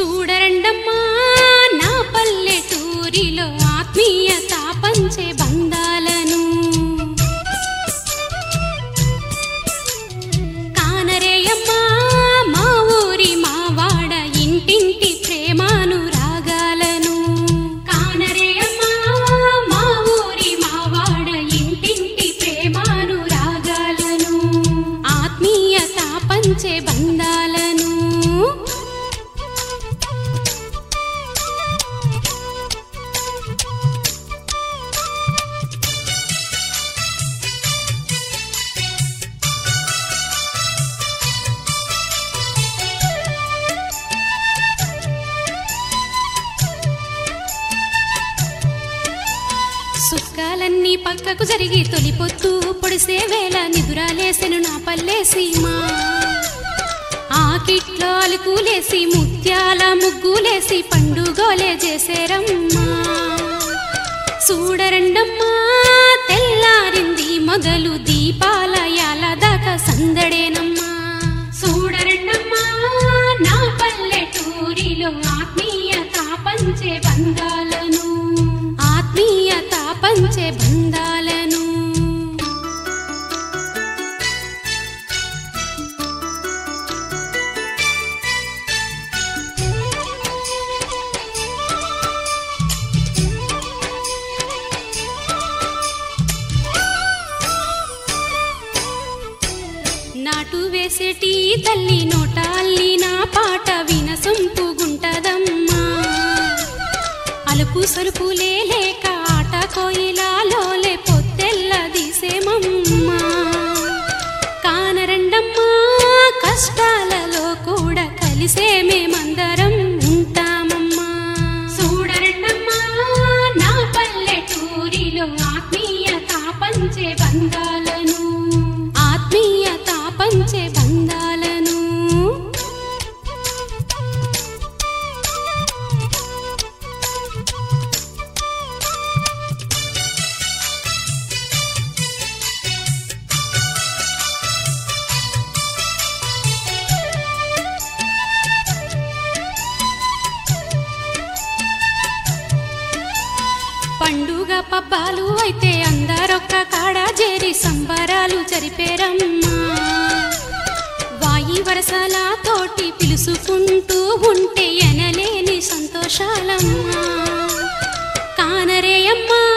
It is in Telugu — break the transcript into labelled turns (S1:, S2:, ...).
S1: చూడరండమ్మా నా పల్లెటూరిలో ఆత్మీయత పంచే బంధాలను కానరేయమ్మా మా ఊరి మా వాడ ఇంటింటి ప్రేమాను రాగాలను కానరేయమ్మా మా ఊరి మా వాడ ఇంటింటి ప్రేమాను రాగాలను ఆత్మీయత పంచే బంధాలను సుక్కాలన్నీ పక్కకు జరిగి తొలిపొత్తు పొడిసే వేళ నిదురాలేసెను నా పల్లెసీమా ఆకిట్లో అలుకులేసి ముత్యాల ముగ్గులేసి పండుగోలే చేసేరమ్మా చూడరండమ్మా తెల్లారింది మొదలు దీపాల యాల దాకా సందడేనమ్మా చూడరండమ్మా నా పల్లెటూరిలో ఆత్మీయత పంచే బంధాలను ఆత్మీయత పంచే బంధాలను నాటు వేసేటి తల్లి నోట అల్లి నా పాట వినసొంపుగుంటదమ్మా అలుపు సరుపులే లేక ఆట కోయిలాలోలే పొత్తెల్ల దిసేమమ్మా కానరండమ్మా కష్టాలలో కూడా కలిసే మేమందరం ఉంటామమ్మా చూడరండమ్మా నా పల్లెటూరిలో ఆత్మీయత పంచే బంధాలను ఆత్మీయత పంచే బంధాలను పండుగ పబ్బాలు అయితే అందరొక్క కాడ చేరి సంబరాలు జరిపేరమ్మా వాయి వరసల తోటి పిలుసుకుంటూ ఉంటే ఎనలేని సంతోషాలమ్మా కానరేయమ్మా